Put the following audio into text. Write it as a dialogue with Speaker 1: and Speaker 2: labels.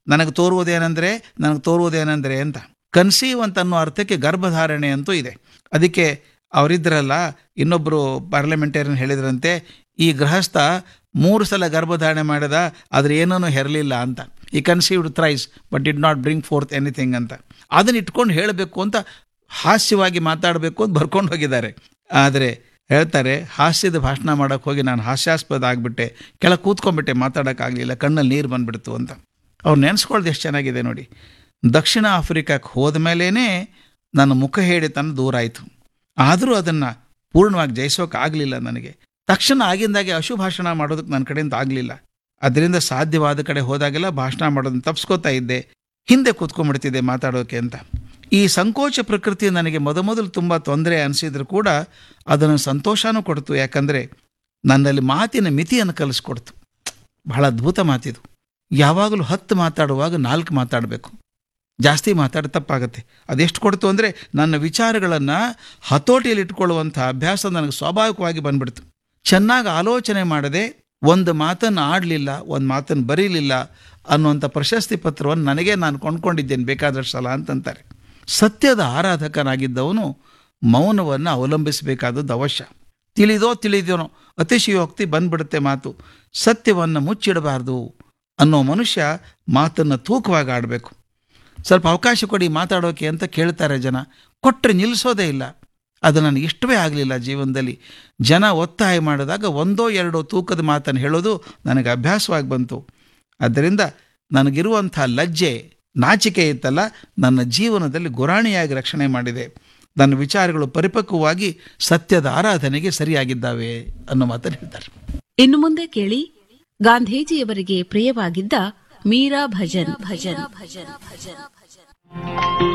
Speaker 1: ನನಗೆ ತೋರುವುದೇನೆಂದರೆ ನನಗೆ ತೋರುವುದೇನೆಂದರೆ ಅಂತ ಕನ್ಸೀವ್ ಅಂತ ಅನ್ನೋ ಅರ್ಥಕ್ಕೆ ಗರ್ಭಧಾರಣೆ ಅಂತೂ ಇದೆ ಅದಕ್ಕೆ ಅವರಿದ್ರಲ್ಲ ಇನ್ನೊಬ್ಬರು ಪಾರ್ಲಿಮೆಂಟೇರಿಯನ್ ಹೇಳಿದ್ರಂತೆ ಈ ಗೃಹಸ್ಥ ಮೂರು ಸಲ ಗರ್ಭಧಾರಣೆ ಮಾಡಿದ ಆದ್ರೆ ಏನೂ ಹೆರಲಿಲ್ಲ ಅಂತ ಈ conceived thrice but did not bring forth anything ಅಂತ ಅದನ್ನ ಇಟ್ಕೊಂಡು ಹೇಳಬೇಕು ಅಂತ ಹಾಸ್ಯವಾಗಿ ಮಾತಾಡಬೇಕು ಅಂತ ಬರ್ಕೊಂಡು ಹೋಗಿದ್ದಾರೆ ಆದರೆ ಹೇಳ್ತಾರೆ ಹಾಸ್ಯದ ಭಾಷಣ ಮಾಡೋಕ್ಕೆ ಹೋಗಿ ನಾನು ಹಾಸ್ಯಾಸ್ಪದ ಆಗಿಬಿಟ್ಟೆ ಕೆಳಗೆ ಕೂತ್ಕೊಂಡ್ಬಿಟ್ಟೆ ಮಾತಾಡೋಕ್ಕಾಗಲಿಲ್ಲ ಕಣ್ಣಲ್ಲಿ ನೀರು ಬಂದ್ಬಿಡ್ತು ಅಂತ ಅವ್ರು ನೆನೆಸ್ಕೊಳ್ಳೋದು ಎಷ್ಟು ಚೆನ್ನಾಗಿದೆ ನೋಡಿ ದಕ್ಷಿಣ ಆಫ್ರಿಕಾಕ್ಕೆ ಹೋದ ಮೇಲೇ ನನ್ನ ಮುಖ ಹೇಳಿತನ ದೂರ ಆಯಿತು ಆದರೂ ಅದನ್ನು ಪೂರ್ಣವಾಗಿ ಜಯಿಸೋಕೆ ಆಗಲಿಲ್ಲ ನನಗೆ ತಕ್ಷಣ ಆಗಿಂದಾಗೆ ಅಶುಭಾಷಣ ಮಾಡೋದಕ್ಕೆ ನನ್ನ ಕಡೆಯಿಂದ ಆಗಲಿಲ್ಲ ಅದರಿಂದ ಸಾಧ್ಯವಾದ ಕಡೆ ಹೋದಾಗೆಲ್ಲ ಭಾಷಣ ಮಾಡೋದನ್ನ ತಪ್ಸ್ಕೋತಾ ಇದ್ದೆ ಹಿಂದೆ ಕೂತ್ಕೊಂಡ್ಬಿಡ್ತಿದ್ದೆ ಮಾತಾಡೋಕೆ ಅಂತ ಈ ಸಂಕೋಚ ಪ್ರಕೃತಿ ನನಗೆ ಮೊದಮೊದಲು ತುಂಬ ತೊಂದರೆ ಅನಿಸಿದ್ರು ಕೂಡ ಅದನ್ನು ಸಂತೋಷನೂ ಕೊಡ್ತು ಯಾಕಂದರೆ ನನ್ನಲ್ಲಿ ಮಾತಿನ ಮಿತಿಯನ್ನು ಕಲಿಸ್ಕೊಡ್ತು ಬಹಳ ಅದ್ಭುತ ಮಾತಿದು ಯಾವಾಗಲೂ ಹತ್ತು ಮಾತಾಡುವಾಗ ನಾಲ್ಕು ಮಾತಾಡಬೇಕು ಜಾಸ್ತಿ ಮಾತಾಡಿ ತಪ್ಪಾಗುತ್ತೆ ಅದೆಷ್ಟು ಕೊಡ್ತು ಅಂದರೆ ನನ್ನ ವಿಚಾರಗಳನ್ನು ಹತೋಟಿಯಲ್ಲಿ ಇಟ್ಕೊಳ್ಳುವಂಥ ಅಭ್ಯಾಸ ನನಗೆ ಸ್ವಾಭಾವಿಕವಾಗಿ ಬಂದ್ಬಿಡ್ತು ಚೆನ್ನಾಗಿ ಆಲೋಚನೆ ಮಾಡದೆ ಒಂದು ಮಾತನ್ನು ಆಡಲಿಲ್ಲ ಒಂದು ಮಾತನ್ನು ಬರೀಲಿಲ್ಲ ಅನ್ನುವಂಥ ಪ್ರಶಸ್ತಿ ಪತ್ರವನ್ನು ನನಗೆ ನಾನು ಕೊಂಡ್ಕೊಂಡಿದ್ದೇನೆ ಬೇಕಾದಷ್ಟು ಸಲ ಅಂತಂತಾರೆ ಸತ್ಯದ ಆರಾಧಕನಾಗಿದ್ದವನು ಮೌನವನ್ನು ಅವಲಂಬಿಸಬೇಕಾದದ್ದು ಅವಶ್ಯ ತಿಳಿದೋ ತಿಳಿದೋನೋ ಅತಿಶಯೋಕ್ತಿ ಬಂದ್ಬಿಡುತ್ತೆ ಮಾತು ಸತ್ಯವನ್ನು ಮುಚ್ಚಿಡಬಾರ್ದು ಅನ್ನೋ ಮನುಷ್ಯ ಮಾತನ್ನು ತೂಕವಾಗಿ ಆಡಬೇಕು ಸ್ವಲ್ಪ ಅವಕಾಶ ಕೊಡಿ ಮಾತಾಡೋಕೆ ಅಂತ ಕೇಳ್ತಾರೆ ಜನ ಕೊಟ್ಟರೆ ನಿಲ್ಲಿಸೋದೇ ಇಲ್ಲ ಅದು ನನಗೆ ಇಷ್ಟವೇ ಆಗಲಿಲ್ಲ ಜೀವನದಲ್ಲಿ ಜನ ಒತ್ತಾಯ ಮಾಡಿದಾಗ ಒಂದೋ ಎರಡೋ ತೂಕದ ಮಾತನ್ನು ಹೇಳೋದು ನನಗೆ ಅಭ್ಯಾಸವಾಗಿ ಬಂತು ಆದ್ದರಿಂದ ನನಗಿರುವಂಥ ಲಜ್ಜೆ ನಾಚಿಕೆ ಇತ್ತಲ್ಲ ನನ್ನ ಜೀವನದಲ್ಲಿ ಗುರಾಣಿಯಾಗಿ ರಕ್ಷಣೆ ಮಾಡಿದೆ ನನ್ನ ವಿಚಾರಗಳು ಪರಿಪಕ್ವವಾಗಿ ಸತ್ಯದ ಆರಾಧನೆಗೆ ಸರಿಯಾಗಿದ್ದಾವೆ ಅನ್ನೋ ಮಾತನ್ನು ಹೇಳ್ತಾರೆ
Speaker 2: ಇನ್ನು ಮುಂದೆ ಕೇಳಿ ಗಾಂಧೀಜಿಯವರಿಗೆ ಪ್ರಿಯವಾಗಿದ್ದ ಮೀರಾ ಭಜನ್ ಭಜನ್ ಭಜನ್ ಭಜನ್ ಭಜನ್